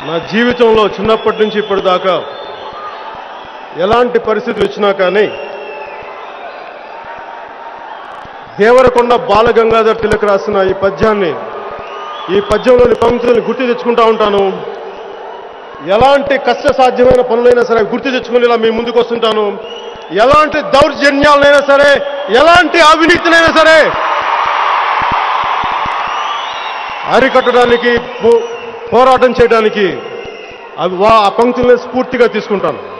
నా జీవితంలో చిన్నప్పటి నుంచి ఇప్పటిదాకా ఎలాంటి పరిస్థితులు వచ్చినా కానీ దేవరకొండ బాలగంగాధర్ తిలక్ రాసిన ఈ పద్యాన్ని ఈ పద్యంలోని పంక్తులను గుర్తు తెచ్చుకుంటా ఉంటాను ఎలాంటి కష్ట సాధ్యమైన పనులైనా సరే గుర్తు తెచ్చుకుని ఇలా మీ ముందుకు వస్తుంటాను ఎలాంటి దౌర్జన్యాలైనా సరే ఎలాంటి అవినీతినైనా సరే అరికట్టడానికి పో- పోరాటం చేయడానికి అవి వా ఆ పంక్తుల్ని స్ఫూర్తిగా తీసుకుంటాను